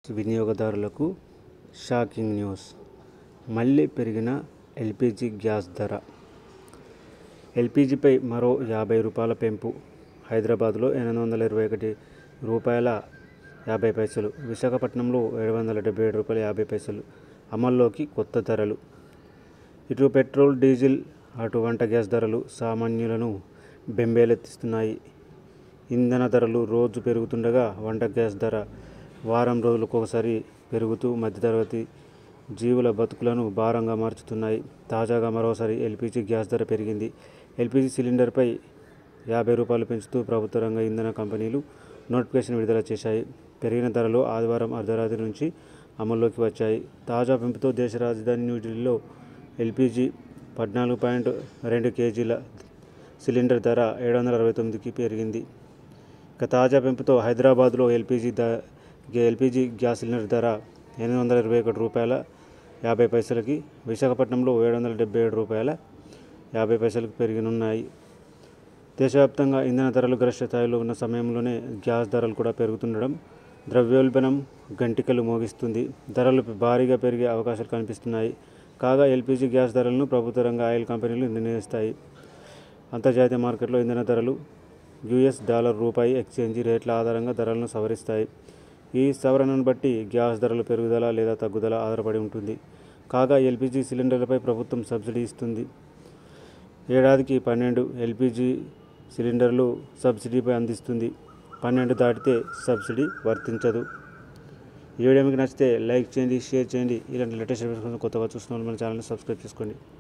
వినియోగదారులకు shocking news మళ్ళీ పెరిగిన ఎల్పిజి గ్యాస్ ధర ఎల్పిజిపై మరో యాభై రూపాయల పెంపు హైదరాబాద్లో ఎనిమిది వందల ఇరవై ఒకటి రూపాయల యాభై పైసలు విశాఖపట్నంలో ఏడు వందల డెబ్బై ఏడు రూపాయల యాభై పైసలు అమల్లోకి కొత్త ధరలు ఇటు పెట్రోల్ డీజిల్ అటు వంట గ్యాస్ ధరలు సామాన్యులను బెంబేలెత్తిస్తున్నాయి ఇంధన ధరలు రోజు పెరుగుతుండగా వంట గ్యాస్ ధర వారం రోజులకు ఒకసారి పెరుగుతూ మధ్యతరగతి జీవుల బతుకులను భారంగా మార్చుతున్నాయి తాజాగా మరోసారి ఎల్పిజి గ్యాస్ ధర పెరిగింది ఎల్పిజి సిలిండర్పై యాభై రూపాయలు పెంచుతూ ప్రభుత్వ రంగ ఇంధన కంపెనీలు నోటిఫికేషన్ విడుదల చేశాయి పెరిగిన ధరలు ఆదివారం అర్ధరాత్రి నుంచి అమల్లోకి వచ్చాయి తాజా పెంపుతో దేశ రాజధాని న్యూఢిల్లీలో ఎల్పిజి పద్నాలుగు పాయింట్ రెండు కేజీల సిలిండర్ ధర ఏడు వందల అరవై తొమ్మిదికి పెరిగింది ఇక తాజా పెంపుతో హైదరాబాద్లో LPG the LPG gas cylinder ధర ఎనిమిది వందల ఇరవై ఒకటి రూపాయల యాభై పైసలకి విశాఖపట్నంలో ఏడు వందల డెబ్బై ఏడు రూపాయల యాభై పైసలకు పెరిగినున్నాయి దేశవ్యాప్తంగా ఇంధన ధరలు గరిష్ట స్థాయిలో ఉన్న సమయంలోనే గ్యాస్ ధరలు కూడా పెరుగుతుండడం ద్రవ్యోల్బణం గంటికలు మోగిస్తుంది ధరలు భారీగా పెరిగే అవకాశాలు కనిపిస్తున్నాయి కాగా ఎల్పిజి గ్యాస్ ధరలను ప్రభుత్వ రంగ ఆయిల్ కంపెనీలు నిర్ణయిస్తాయి అంతర్జాతీయ మార్కెట్లో ఇంధన ధరలు యుఎస్ డాలర్ రూపాయి ఎక్స్చేంజ్ రేట్ల ఆధారంగా ధరలను సవరిస్తాయి ఈ సవరణను బట్టి గ్యాస్ ధరల పెరుగుదల లేదా తగ్గుదల ఆధారపడి ఉంటుంది కాగా ఎల్పిజి సిలిండర్లపై ప్రభుత్వం సబ్సిడీ ఇస్తుంది ఏడాదికి పన్నెండు ఎల్పిజి సిలిండర్లు సబ్సిడీపై అందిస్తుంది పన్నెండు దాటితే సబ్సిడీ వర్తించదు ఈ వీడియో మీకు నచ్చితే లైక్ చేయండి షేర్ చేయండి ఇలాంటి లేటెస్ట్ వీడియోస్ కోసం కొత్తగా చూస్తున్న వాళ్ళు మన ఛానల్ని సబ్స్క్రైబ్ చేసుకోండి